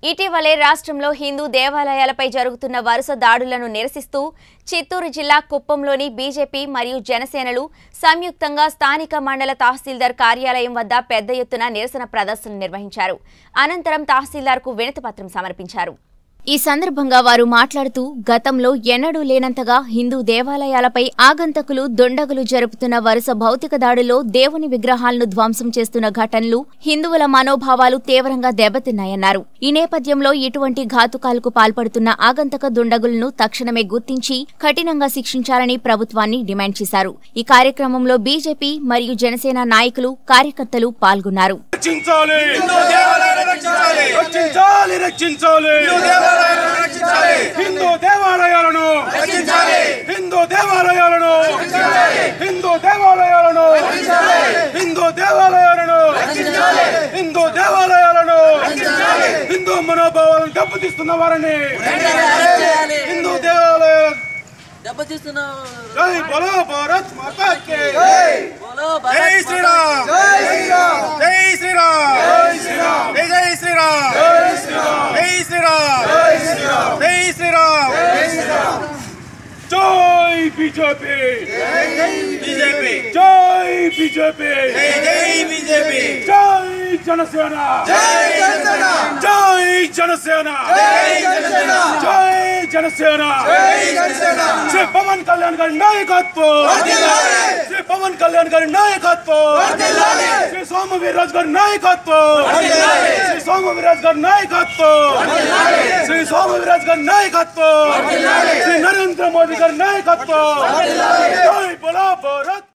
ఇటీవలే రాష్ట్రంలో హిందూ దేవాలయాలపై జరుగుతున్న వరుస దాడులను నిరసిస్తూ చిత్తూరు జిల్లా కుప్పంలోని బీజేపీ మరియు జనసేనలు సంయుక్తంగా స్థానిక మండల తహసీల్దార్ కార్యాలయం వద్ద పెద్ద ఎత్తున నిరసన ప్రదర్శనలు నిర్వహించారు అనంతరం తహసీల్దార్కు వినతిపత్రం సమర్పించారు ఈ సందర్భంగా వారు మాట్లాడుతూ గతంలో ఎన్నడూ లేనంతగా హిందూ దేవాలయాలపై ఆగంతకులు దొండగులు జరుపుతున్న వరుస భౌతిక దాడుల్లో దేవుని విగ్రహాలను ధ్వంసం చేస్తున్న ఘటనలు హిందువుల మనోభావాలు తీవ్రంగా దెబ్బతిన్నాయన్నారు ఈ నేపథ్యంలో ఇటువంటి ఘాతుకాలకు పాల్పడుతున్న ఆగంతక దుండగులను తక్షణమే గుర్తించి కఠినంగా శిక్షించాలని ప్రభుత్వాన్ని డిమాండ్ చేశారు ఈ కార్యక్రమంలో బీజేపీ మరియు జనసేన నాయకులు కార్యకర్తలు పాల్గొన్నారు రక్షించాలి రక్షించాలి రక్షించాలి రక్షించాలి రక్షించాలి హిందూ దేవాలయాలను రక్షించాలి హిందూ దేవాలయాలను హిందూ దేవాలయాలను హిందూ దేవాలయాలను హిందూ దేవాలయాలను హిందూ మనోభావాలను దెబ్బతీస్తున్న వారిని హిందూ దేవాలయ దెబ్బతీస్తున్నావు జై బలో భారత్ మాతా కే బోలో జై భారత్ శ్రీరామ్ జై శ్రీరామ్ జై శ్రీరామ్ జై జై శ్రీరామ్ జై శ్రీరామ్ జై శ్రీరామ్ జై బీజేపీ బీజేపీ జై బీజేపీ జై జై బీజేపీ జై జనసేన జై జనసేన జై జనసేన జై జనసేన జై జనసేన జై జనసేన శ్రీ పవన్ కళ్యాణ్ గారి నాయకత్వం వర్ధిల్లాలి! శ్రీ పవన్ కళ్యాణ్ గారి నాయకత్వం వర్ధిల్లాలి! శ్రీ సోమ వీర్రాజు గారి నాయకత్వం వర్ధిల్లాలి! శ్రీ సోమ వీర్రాజు గారి నాయకత్వం శ్రీ సోమ వీర్రాజు గారి నాయకత్వం శ్రీ నరేంద్ర మోదీ గారి నాయకత్వం జై బోలో భారత్